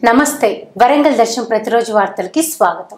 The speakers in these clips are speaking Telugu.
నమస్తే వరంగల్ దర్శనం ప్రతిరోజు వార్తలకి స్వాగతం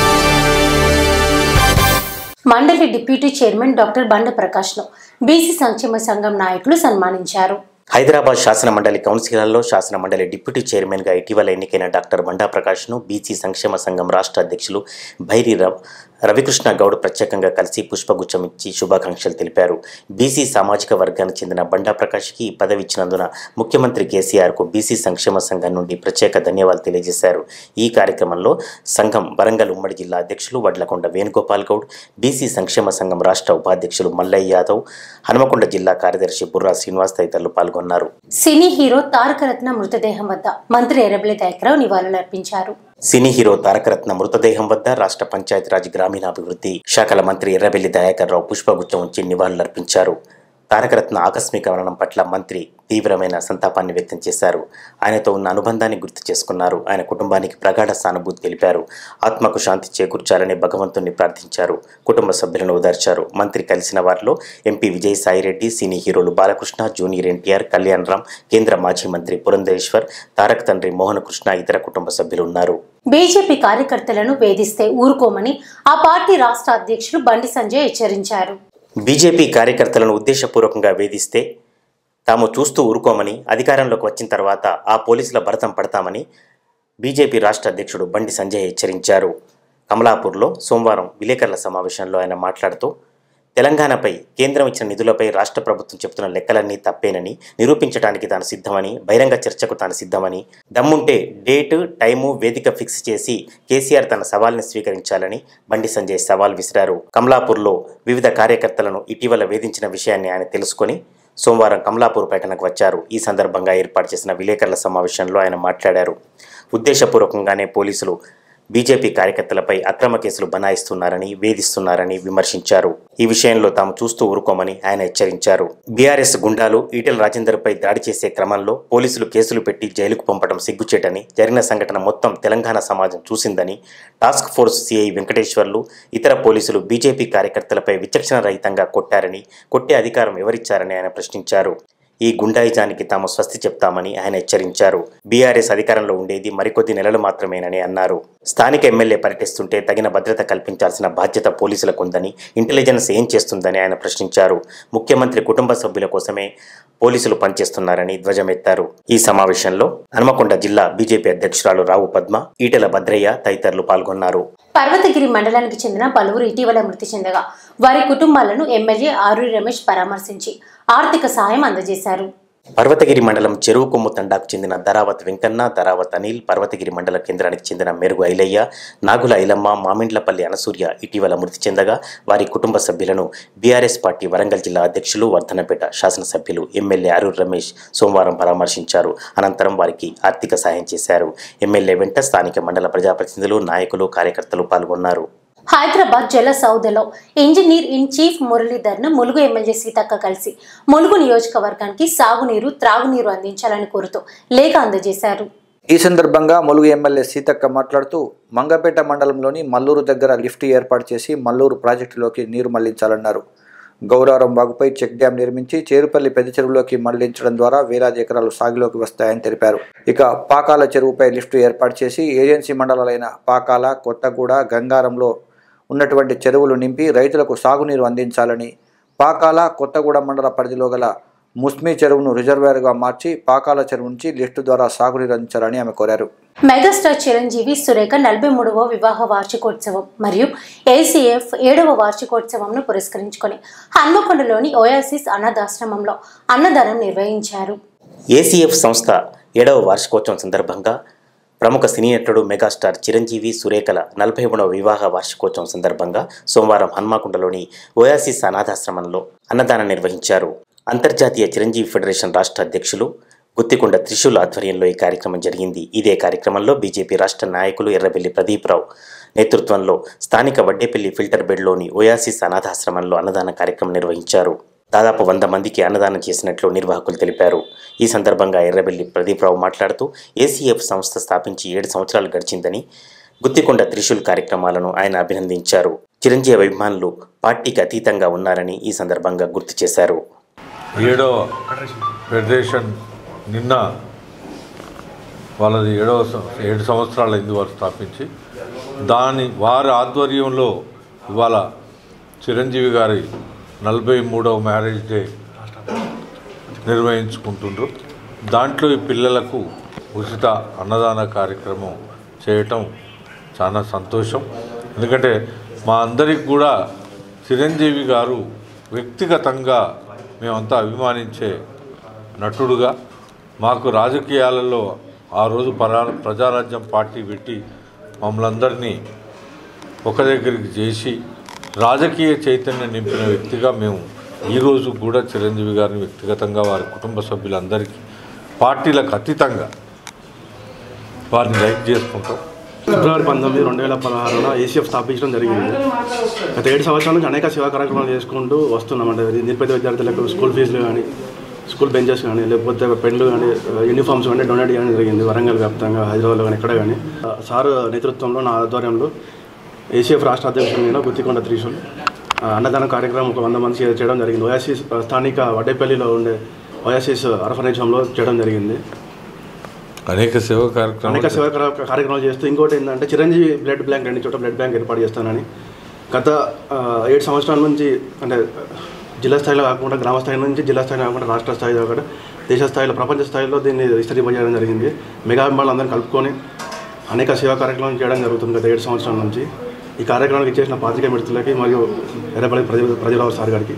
మండలి డిప్యూటీ చైర్మన్ డాక్టర్ బండ ప్రకాష్ను బీసీ సంక్షేమ సంఘం నాయకులు సన్మానించారు హైదరాబాద్ శాసన మండలి కౌన్సిలర్లో శాసన మండలి డిప్యూటీ చైర్మన్గా ఇటీవల ఎన్నికైన డాక్టర్ బండా ప్రకాష్ను బీసీ సంక్షేమ సంఘం రాష్ట్ర అధ్యక్షులు భైరి రవ్ రవికృష్ణ గౌడ్ ప్రత్యేకంగా కలిసి పుష్పగుచ్చం ఇచ్చి శుభాకాంక్షలు తెలిపారు బీసీ సామాజిక వర్గానికి చెందిన బండా ప్రకాష్కి ఈ పదవి ఇచ్చినందున ముఖ్యమంత్రి కేసీఆర్కు బీసీ సంక్షేమ సంఘం నుండి ప్రత్యేక ధన్యవాదాలు తెలియజేశారు ఈ కార్యక్రమంలో సంఘం వరంగల్ ఉమ్మడి జిల్లా అధ్యక్షులు వడ్లకొండ వేణుగోపాల్ గౌడ్ బీసీ సంక్షేమ సంఘం రాష్ట్ర ఉపాధ్యక్షులు మల్లయ్య యాదవ్ హనుమకొండ జిల్లా కార్యదర్శి బుర్రా శ్రీనివాస్ తదితరులు పాల్గొన్నారు సినీ హీరో తారకరత్న మృతదేహం వద్ద మంత్రి ఎర్రబెల్లి దయాకరావు నివాళులర్పించారు సినీ హీరో తారకరత్న మృతదేహం వద్ద రాష్ట్ర పంచాయతీరాజ్ గ్రామీణాభివృద్ధి శాఖల మంత్రి ఎర్రబెల్లి దయాకర్ రావు పుష్పగుచ్చం ఉంచి నివాళులర్పించారు తారకరత్న ఆకస్మిక మరణం పట్ల మంత్రి తీవ్రమైన సంతాపాన్ని వ్యక్తం చేశారు ఆయనతో ఉన్న అనుబంధాన్ని గుర్తు చేసుకున్నారు ఆయన కుటుంబానికి ప్రగాఢ సానుభూతి తెలిపారు ఆత్మకు శాంతి చేకూర్చాలని భగవంతుణ్ణి ప్రార్థించారు కుటుంబ సభ్యులను ఓదార్చారు మంత్రి కలిసిన వారిలో ఎంపీ విజయసాయిరెడ్డి సినీ హీరోలు బాలకృష్ణ జూనియర్ ఎన్టీఆర్ కళ్యాణ్ రామ్ కేంద్ర మాజీ మంత్రి పురంధరేశ్వర్ తారక్ తండ్రి మోహన కృష్ణ ఇతర కుటుంబ సభ్యులు ఉన్నారు బీజేపీ కార్యకర్తలను వేధిస్తే ఊరుకోమని ఆ పార్టీ రాష్ట్ర అధ్యక్షులు బండి సంజయ్ హెచ్చరించారు బీజేపీ కార్యకర్తలను ఉద్దేశపూర్వకంగా వేధిస్తే తాము చూస్తూ ఊరుకోమని అధికారంలోకి వచ్చిన తర్వాత ఆ పోలీసుల భరతం పడతామని బీజేపీ రాష్ట్ర అధ్యక్షుడు బండి సంజయ్ హెచ్చరించారు కమలాపూర్లో సోమవారం విలేకరుల సమావేశంలో ఆయన మాట్లాడుతూ తెలంగాణపై కేంద్రం ఇచ్చిన నిధులపై రాష్ట్ర ప్రభుత్వం చెబుతున్న లెక్కలన్నీ తప్పేనని నిరూపించడానికి తాను సిద్ధమని బహిరంగ చర్చకు తాను సిద్ధమని దమ్ముంటే డేటు టైము వేదిక ఫిక్స్ చేసి కేసీఆర్ తన సవాల్ని స్వీకరించాలని బండి సంజయ్ సవాల్ విసిరారు కమలాపూర్లో వివిధ కార్యకర్తలను ఇటీవల వేధించిన విషయాన్ని ఆయన తెలుసుకొని సోమవారం కమలాపూర్ పర్యటనకు వచ్చారు ఈ సందర్భంగా ఏర్పాటు చేసిన విలేకరుల సమావేశంలో ఆయన మాట్లాడారు ఉద్దేశపూర్వకంగానే పోలీసులు బీజేపీ కార్యకర్తలపై అక్రమ కేసులు బనాయిస్తున్నారని వేధిస్తున్నారని విమర్శించారు ఈ విషయంలో తాము చూస్తూ ఊరుకోమని ఆయన హెచ్చరించారు బీఆర్ఎస్ గుండాలు ఈటెల రాజేందర్పై దాడి చేసే క్రమంలో పోలీసులు కేసులు పెట్టి జైలుకు పంపడం సిగ్గుచేటని జరిగిన సంఘటన మొత్తం తెలంగాణ సమాజం చూసిందని టాస్క్ ఫోర్స్ సిఐ వెంకటేశ్వర్లు ఇతర పోలీసులు బీజేపీ కార్యకర్తలపై విచక్షణ రహితంగా కొట్టారని కొట్టే అధికారం ఎవరిచ్చారని ఆయన ప్రశ్నించారు ఈ గుండాయిజానికి తాము స్వస్తి చెప్తామని ఆయన హెచ్చరించారు బీఆర్ఎస్ అధికారంలో ఉండేది మరికొద్ది నెలలు మాత్రమేనని అన్నారు స్థానిక ఎమ్మెల్యే పర్యటిస్తుంటే తగిన భద్రత కల్పించాల్సిన బాధ్యత పోలీసులకు ఉందని ఇంటెలిజెన్స్ ఏం చేస్తుందని ఆయన ప్రశ్నించారు ముఖ్యమంత్రి కుటుంబ సభ్యుల కోసమే పోలీసులు పనిచేస్తున్నారని ధ్వజమెత్తారు ఈ సమావేశంలో హనుమకొండ జిల్లా బీజేపీ అధ్యక్షురాలు రావు పద్మ ఈటెల భద్రయ్య తదితరులు పాల్గొన్నారు పర్వతగిరి మండలానికి చెందిన పలువురు ఇటీవల మృతి చెందగా వారి కుటుంబాలను ఎమ్మెల్యే ఆరూరి రమేష్ పరామర్శించి ఆర్థిక సహాయం అందజేశారు పర్వతగిరి మండలం చెరువు కొమ్ము తండాకు చెందిన ధరావత్ వెంకన్న ధరావత్ అనిల్ పర్వతగిరి మండల కేంద్రానికి చెందిన మెరుగు ఐలయ్య నాగుల ఐలమ్మ మామిండ్లపల్లి అనసూర్య ఇటీవల మృతి చెందగా వారి కుటుంబ సభ్యులను బీఆర్ఎస్ పార్టీ వరంగల్ జిల్లా అధ్యక్షులు వర్ధనపేట శాసనసభ్యులు ఎమ్మెల్యే అరూర్ రమేష్ సోమవారం పరామర్శించారు అనంతరం వారికి ఆర్థిక సాయం చేశారు ఎమ్మెల్యే వెంట స్థానిక మండల ప్రజాప్రతినిధులు నాయకులు కార్యకర్తలు పాల్గొన్నారు హైదరాబాద్ జల సౌదలో ఇంజనీర్ ఇన్ చీఫ్ మురళీధర్ను ములుగు ఎమ్మెల్యే సీతక్క కలిసి ములుగు నియోజకవర్గానికి సాగునీరు త్రాగునీరు అందించాలని కోరుతూ లేఖ అందజేశారు ఈ సందర్భంగా ములుగు ఎమ్మెల్యే సీతక్క మాట్లాడుతూ మంగపేట మండలంలోని మల్లూరు దగ్గర లిఫ్ట్ ఏర్పాటు చేసి మల్లూరు ప్రాజెక్టులోకి నీరు మళ్లించాలన్నారు గౌరవరం వాగుపై చెక్ డ్యాం నిర్మించి చేరుపల్లి పెద్ద చెరువులోకి మళ్లించడం ద్వారా వేలాది ఎకరాలు సాగులోకి వస్తాయని తెలిపారు ఇక పాకాల చెరువుపై లిఫ్ట్ ఏర్పాటు చేసి ఏజెన్సీ మండలాలైన పాకాల కొత్తగూడ గంగారంలో ఉన్నటువంటి చెరువులు నింపి రైతులకు సాగునీరు అందించాలని పాకాల కొత్తగూడ మండల పరిధిలో గల ముస్మి చెరువును రిజర్వాయర్గా మార్చి పాకాల చెరువు నుంచి లిఫ్ట్ ద్వారా సాగునీరు అందించాలని ఆమె కోరారు మెగాస్టార్ చిరంజీవి సురేఖ నలభై మూడవ వివాహ వార్షికోత్సవం మరియు ఏసీఎఫ్ ఏడవ వార్షికోత్సవంను పురస్కరించుకొని హన్మకొండలోని ఓయాసిస్ అన్నదాశ్రమంలో అన్నదానం నిర్వహించారు ఏసీఎఫ్ సంస్థ ఏడవ వార్షికోత్సవం సందర్భంగా ప్రముఖ సినీ నటుడు మెగాస్టార్ చిరంజీవి సురేఖల నలభై మూడవ వివాహ వార్షికోత్సవం సందర్భంగా సోమవారం హన్మకొండలోని ఓయాసిస్ అనాథాశ్రమంలో అన్నదానం నిర్వహించారు అంతర్జాతీయ చిరంజీవి ఫెడరేషన్ రాష్ట్ర అధ్యక్షులు గుత్తికొండ త్రిశూల్ ఆధ్వర్యంలో ఈ కార్యక్రమం జరిగింది ఇదే కార్యక్రమంలో బీజేపీ రాష్ట్ర నాయకులు ఎర్రబెల్లి ప్రదీప్రావు నేతృత్వంలో స్థానిక వడ్డేపల్లి ఫిల్టర్ బెడ్లోని ఓయాసిస్ అనాథాశ్రమంలో అన్నదాన కార్యక్రమం నిర్వహించారు దాదాపు వంద మందికి అన్నదానం చేసినట్లు నిర్వాహకులు తెలిపారు ఈ సందర్భంగా ఎర్రబెల్లి ప్రదీప్రావు మాట్లాడుతూ ఏసీఎఫ్ సంస్థ స్థాపించి ఏడు సంవత్సరాలు గడిచిందని గుత్తికొండ త్రిశూల్ కార్యక్రమాలను ఆయన అభినందించారు చిరంజీవి అభిమానులు పార్టీకి అతీతంగా ఉన్నారని ఈ సందర్భంగా గుర్తు చేశారు ఏడో ఫెడరేషన్ నిన్న వాళ్ళది ఏడవ సం- ఏడు సంవత్సరాలు అయింది వారు స్థాపించి దాని వారి ఆధ్వర్యంలో ఇవాళ చిరంజీవి గారి నలభై మూడవ మ్యారేజ్ డే నిర్వహించుకుంటుండ్రు దాంట్లో ఈ పిల్లలకు ఉచిత అన్నదాన కార్యక్రమం చేయటం చాలా సంతోషం ఎందుకంటే మా అందరికి కూడా చిరంజీవి గారు వ్యక్తిగతంగా మేమంతా అభిమానించే నటుడుగా మాకు రాజకీయాలలో ఆ రోజు పరా ప్రజారాజ్యం పార్టీ పెట్టి మమ్మల్ని అందరినీ ఒక దగ్గరికి చేసి రాజకీయ చైతన్యం నింపిన వ్యక్తిగా మేము ఈరోజు కూడా చిరంజీవి గారిని వ్యక్తిగతంగా వారి కుటుంబ సభ్యులందరికీ పార్టీలకు అతీతంగా వారిని లైక్ చేసుకుంటాం ఫిబ్రవరి పంతొమ్మిది రెండు వేల పదహారున ఏసీఎఫ్ స్థాపించడం జరిగింది గత ఏడు సంవత్సరాల నుంచి అనేక సేవా కార్యక్రమాలు చేసుకుంటూ వస్తున్నాం అంటే నిరుపేద విద్యార్థులకు స్కూల్ ఫీజులు కానీ స్కూల్ బెంచెస్ కానీ లేకపోతే పెన్లు కానీ యూనిఫామ్స్ కానీ డొనేట్ చేయడం జరిగింది వరంగల్ వ్యాప్తంగా హైదరాబాద్లో కానీ ఎక్కడ కానీ సార్ నేతృత్వంలో నా ఆధ్వర్యంలో ఏసీఎఫ్ రాష్ట్ర అధ్యక్షుడు నేను గుత్తికొండ త్రిశూల్ ఆ, అన్నదాన కార్యక్రమం ఒక వంద మంది చే- చేయడం జరిగింది ఓయాసిస్ స్థానిక వడ్డేపల్లిలో ఉండే ఓయాసిస్ అర్ఫనేజ్ హోమ్లో చేయడం జరిగింది అనేక సేవా అనేక కార్యక్రమాలు సేవా కార్య- కార్యక్రమాలు చేస్తూ ఇంకోటి ఏంటంటే చిరంజీవి బ్లడ్ బ్యాంక్ రెండు చోట్ల బ్లడ్ బ్యాంక్ ఏర్పాటు చేస్తానని గత ఆ, ఏడు సంవత్సరాల నుంచి అంటే జిల్లా స్థాయిలో కాకుండా గ్రామ స్థాయి నుంచి జిల్లా స్థాయిలో కాకుండా రాష్ట్ర స్థాయిలో కాకుండా దేశ స్థాయిలో ప్రపంచ స్థాయిలో దీన్ని విస్తరింపజేయడం జరిగింది మెగా అభిమానులందరినీ కలుపుకొని అనేక సేవా కార్యక్రమాలు చేయడం జరుగుతుంది గత ఏడు సంవత్సరాల నుంచి ఈ కార్యక్రమానికి ఇచ్చేసిన పాత్రిక మిత్రులకి మరియు ఎర్రపల్లి ప్రజ ప్రజలరావు సార్ గారికి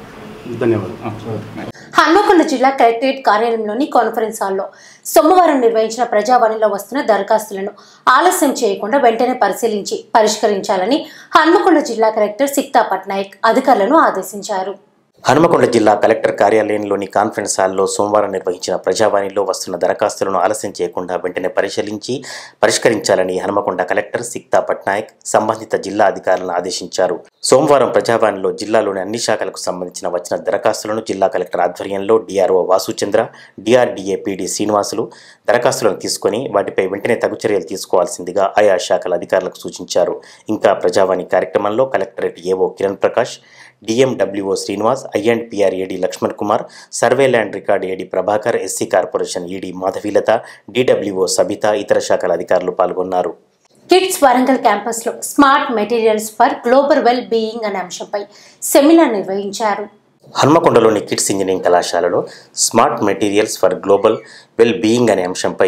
ధన్యవాదాలు హన్మకొండ జిల్లా కలెక్టరేట్ కార్యాలయంలోని కాన్ఫరెన్స్ హాల్లో సోమవారం నిర్వహించిన ప్రజావాణిలో వస్తున్న దరఖాస్తులను ఆలస్యం చేయకుండా వెంటనే పరిశీలించి పరిష్కరించాలని హన్మకొండ జిల్లా కలెక్టర్ సిక్తా పట్నాయక్ అధికారులను ఆదేశించారు హనుమకొండ జిల్లా కలెక్టర్ కార్యాలయంలోని కాన్ఫరెన్స్ హాల్లో సోమవారం నిర్వహించిన ప్రజావాణిలో వస్తున్న దరఖాస్తులను ఆలస్యం చేయకుండా వెంటనే పరిశీలించి పరిష్కరించాలని హనుమకొండ కలెక్టర్ సిక్తా పట్నాయక్ సంబంధిత జిల్లా అధికారులను ఆదేశించారు సోమవారం ప్రజావాణిలో జిల్లాలోని అన్ని శాఖలకు సంబంధించిన వచ్చిన దరఖాస్తులను జిల్లా కలెక్టర్ ఆధ్వర్యంలో DRO Vasuchandra DRDA PD Srinivasulu దరఖాస్తులను తీసుకొని వాటిపై వెంటనే తగు చర్యలు తీసుకోవాల్సిందిగా ఆయా శాఖల అధికారులకు సూచించారు ఇంకా ప్రజావాణి కార్యక్రమంలో collectorate AO Kiran Prakash DMWO Srinivas I and PR AD Lakshman Kumar survey land record AD Prabhakar SC corporation ED Madhavi Latha DWO Sabitha ఇతర శాఖల అధికారులు పాల్గొన్నారు కిడ్స్ వరంగల్ క్యాంపస్లో smart materials for global well being అనే అంశంపై సెమినార్ నిర్వహించారు హన్మకొండలోని కిడ్స్ ఇంజనీరింగ్ కళాశాలలో smart materials for global well being అనే అంశంపై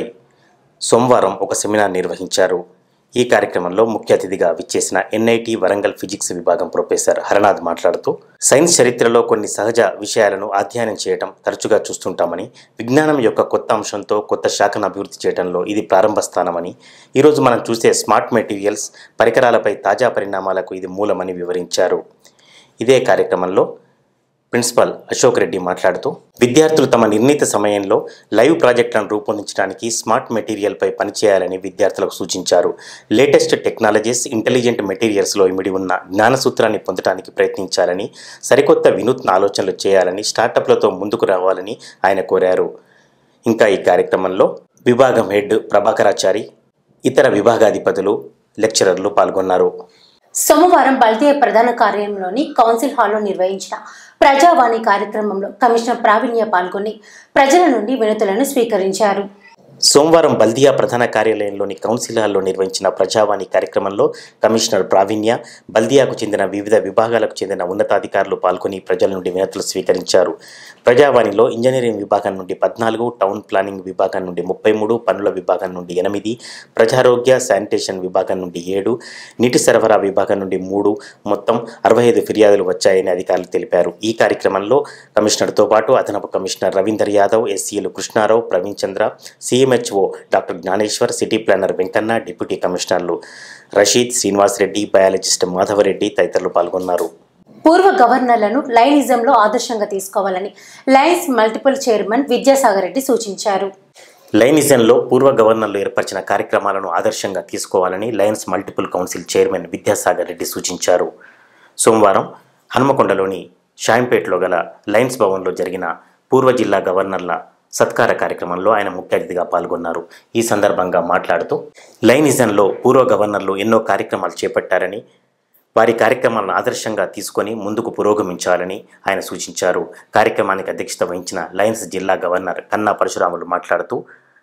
సోమవారం ఒక సెమినార్ నిర్వహించారు ఈ కార్యక్రమంలో ముఖ్య అతిథిగా విచ్చేసిన ఎన్ఐటి వరంగల్ ఫిజిక్స్ విభాగం ప్రొఫెసర్ హరనాథ్ మాట్లాడుతూ సైన్స్ చరిత్రలో కొన్ని సహజ విషయాలను అధ్యయనం చేయటం తరచుగా చూస్తుంటామని విజ్ఞానం యొక్క కొత్త అంశంతో కొత్త శాఖను అభివృద్ధి చేయడంలో ఇది ప్రారంభ స్థానమని ఈరోజు మనం చూసే స్మార్ట్ మెటీరియల్స్ పరికరాలపై తాజా పరిణామాలకు ఇది మూలమని వివరించారు ఇదే కార్యక్రమంలో ప్రిన్సిపల్ అశోక్ రెడ్డి మాట్లాడుతూ విద్యార్థులు తమ నిర్ణీత సమయంలో లైవ్ ప్రాజెక్టులను రూపొందించడానికి స్మార్ట్ మెటీరియల్పై పనిచేయాలని విద్యార్థులకు సూచించారు లేటెస్ట్ టెక్నాలజీస్ ఇంటెలిజెంట్ మెటీరియల్స్లో ఇమిడి ఉన్న జ్ఞాన సూత్రాన్ని పొందడానికి ప్రయత్నించాలని సరికొత్త వినూత్న ఆలోచనలు చేయాలని స్టార్టప్లతో ముందుకు రావాలని ఆయన కోరారు ఇంకా ఈ కార్యక్రమంలో విభాగం హెడ్ ప్రభాకరాచారి ఇతర విభాగాధిపతులు లెక్చరర్లు పాల్గొన్నారు సోమవారం బల్దియా ప్రధాన కార్యాలయంలోని కౌన్సిల్ హాల్లో నిర్వహించిన ప్రజావాణి కార్యక్రమంలో కమిషనర్ ప్రావీణ్య పాల్గొని ప్రజల నుండి వినతులను స్వీకరించారు సోమవారం బల్దియా ప్రధాన కార్యాలయంలోని కౌన్సిల్ హాల్లో నిర్వహించిన ప్రజావాణి కార్యక్రమంలో కమిషనర్ ప్రావీణ్య బల్దియాకు చెందిన వివిధ విభాగాలకు చెందిన ఉన్నతాధికారులు పాల్గొని ప్రజల నుండి వినతులు స్వీకరించారు ప్రజావాణిలో ఇంజనీరింగ్ విభాగం నుండి పద్నాలుగు టౌన్ ప్లానింగ్ విభాగం నుండి ముప్పై మూడు పనుల విభాగం నుండి ఎనిమిది ప్రజారోగ్య శానిటేషన్ విభాగం నుండి ఏడు నీటి సరఫరా విభాగం నుండి మూడు మొత్తం అరవై ఐదు ఫిర్యాదులు వచ్చాయని అధికారులు తెలిపారు ఈ కార్యక్రమంలో కమిషనర్తో పాటు అదనపు కమిషనర్ రవీందర్ యాదవ్ ఎస్సీలు Krishna Rao Praveen Chandra CMHO doctor Gnaneshwar city planner Venkanna deputy కమిషనర్లు రషీద్ శ్రీనివాస్ రెడ్డి బయాలజిస్ట్ మాధవరెడ్డి తదితరులు పాల్గొన్నారు పూర్వ గవర్నర్లను లైనిజంలో ఆదర్శంగా తీసుకోవాలని Lions multiple chairman Vidyasagar Reddy సూచించారు లైనిజన్లో పూర్వ గవర్నర్లు ఏర్పరిచిన కార్యక్రమాలను ఆదర్శంగా తీసుకోవాలని Lions multiple council chairman Vidyasagar Reddy సూచించారు సోమవారం హనుమకొండలోని షాయంపేటలో గల లయన్స్ భవన్లో జరిగిన పూర్వ జిల్లా గవర్నర్ల సత్కార కార్యక్రమంలో ఆయన ముఖ్య అతిథిగా పాల్గొన్నారు ఈ సందర్భంగా మాట్లాడుతూ లైనిజన్లో పూర్వ గవర్నర్లు ఎన్నో కార్యక్రమాలు చేపట్టారని వారి కార్యక్రమాలను ఆదర్శంగా తీసుకొని ముందుకు పురోగమించాలని ఆయన సూచించారు కార్యక్రమానికి అధ్యక్షత వహించిన లయన్స్ జిల్లా గవర్నర్ కన్నా పరశురాములు మాట్లాడుతూ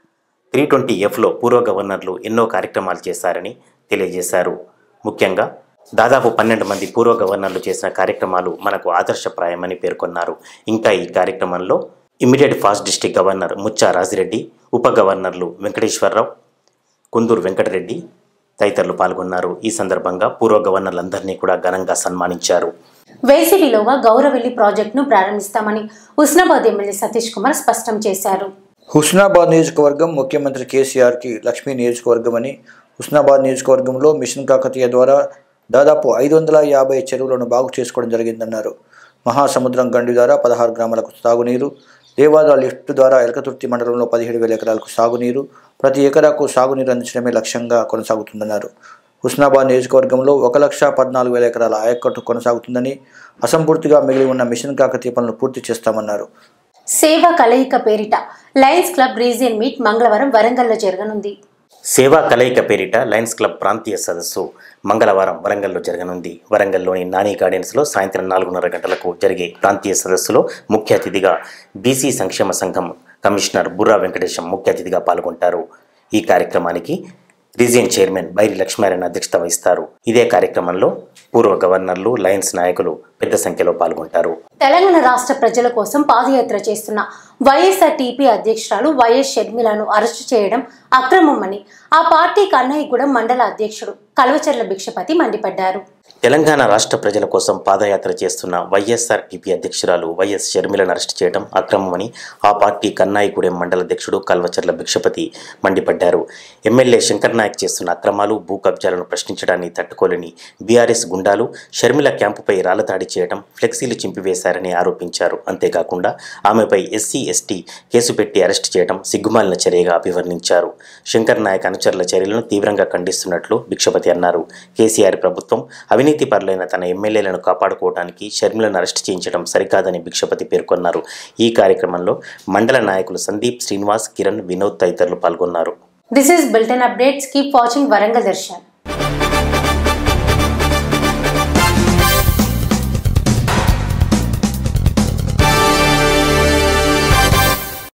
త్రీ ట్వంటీ ఎఫ్లో పూర్వ గవర్నర్లు ఎన్నో కార్యక్రమాలు చేశారని తెలియజేశారు ముఖ్యంగా దాదాపు పన్నెండు మంది పూర్వ గవర్నర్లు చేసిన కార్యక్రమాలు మనకు ఆదర్శప్రాయమని పేర్కొన్నారు ఇంకా ఈ కార్యక్రమంలో immediate past district governor Mucha Raji Reddy ఉప గవర్నర్లు వెంకటేశ్వరరావు కుందూరు వెంకటరెడ్డి తదితరులు పాల్గొన్నారు ఈ సందర్భంగా పూర్వ గవర్నర్లందరినీ కూడా ఘనంగా సన్మానించారు వేసవిలోగా గౌరవెల్లి ప్రాజెక్టును ప్రారంభిస్తామని హుస్నాబాద్ ఎమ్మెల్యే సతీష్ కుమార్ స్పష్టం చేశారు హుస్నాబాద్ నియోజకవర్గం ముఖ్యమంత్రి కేసీఆర్కి లక్ష్మీ నియోజకవర్గం అని హుస్నాబాద్ నియోజకవర్గంలో మిషన్ కాకతీయ ద్వారా దాదాపు ఐదు వందల యాభై చెరువులను బాగు చేసుకోవడం జరిగిందన్నారు మహాసముద్రం గండి ద్వారా పదహారు గ్రామాలకు సాగునీరు దేవాదాల లిఫ్ట్ ద్వారా ఎలకతుర్తి మండలంలో పదిహేడు వేల ఎకరాలకు సాగునీరు ప్రతి ఎకరాకు సాగునీరు అందించడమే లక్ష్యంగా కొనసాగుతుందన్నారు హుస్నాబాద్ నియోజకవర్గంలో ఒక లక్ష పద్నాలుగు వేల ఎకరాల ఆయకట్టు కొనసాగుతుందని అసంపూర్తిగా మిగిలి ఉన్న మిషన్ కాకతీయ పనులు పూర్తి చేస్తామన్నారు సేవా కలయిక పేరిట లయన్స్ క్లబ్ రీజియన్ మీట్ మంగళవారం వరంగల్లో జరగనుంది సేవా కలయిక పేరిట లయన్స్ క్లబ్ ప్రాంతీయ సదస్సు మంగళవారం వరంగల్లో జరగనుంది వరంగల్లోని నాని గార్డెన్స్లో సాయంత్రం నాలుగున్నర గంటలకు జరిగే ప్రాంతీయ సదస్సులో ముఖ్య అతిథిగా బీసీ సంక్షేమ సంఘం కమిషనర్ బుర్రా వెంకటేశం ముఖ్య అతిథిగా పాల్గొంటారు ఈ కార్యక్రమానికి రీజియన్ చైర్మన్ బైరి లక్ష్మీనారాయణ అధ్యక్షత వహిస్తారు ఇదే కార్యక్రమంలో పూర్వ గవర్నర్లు లయన్స్ నాయకులు పెద్ద సంఖ్యలో పాల్గొంటారు తెలంగాణ రాష్ట్ర ప్రజల కోసం పాదయాత్ర చేస్తున్న వైఎస్ఆర్ టీపీ అధ్యక్షురాలు వైఎస్ షర్మిలను అరెస్టు చేయడం అక్రమమని ఆ పార్టీ కన్నయ్యగూడెం మండల అధ్యక్షుడు కల్వచర్ల భిక్షపతి మండిపడ్డారు తెలంగాణ రాష్ట్ర ప్రజల కోసం పాదయాత్ర చేస్తున్న వైఎస్ఆర్ టీపీ అధ్యక్షురాలు వైఎస్ షర్మిలను అరెస్ట్ చేయడం అక్రమమని ఆ పార్టీ కన్నాయిగూడెం మండల అధ్యక్షుడు కల్వచర్ల భిక్షపతి మండిపడ్డారు ఎమ్మెల్యే శంకర్ నాయక్ చేస్తున్న అక్రమాలు భూ కబ్జాలను ప్రశ్నించడాన్ని తట్టుకోలేని బీఆర్ఎస్ గుండాలు షర్మిల క్యాంపుపై రాళ్లదాడి చేయడం ఫ్లెక్సీలు చింపివేశారని ఆరోపించారు అంతేకాకుండా ఆమెపై ఎస్సీ ఎస్టీ కేసు పెట్టి అరెస్ట్ చేయడం సిగ్గుమాలిన చర్యగా అభివర్ణించారు శంకర్ నాయక్ అనుచరుల చర్యలను తీవ్రంగా ఖండిస్తున్నట్లు భిక్షపతి అన్నారు కేసీఆర్ ప్రభుత్వం అవినీతి పరులైన తన ఎమ్మెల్యేలను కాపాడుకోవడానికి షర్మిలను అరెస్ట్ చేయించడం సరికాదని భిక్షపతి పేర్కొన్నారు ఈ కార్యక్రమంలో మండల నాయకులు సందీప్ శ్రీనివాస్ కిరణ్ వినోద్ తదితరులు పాల్గొన్నారు this is bulletin updates keep watching Warangal Darshan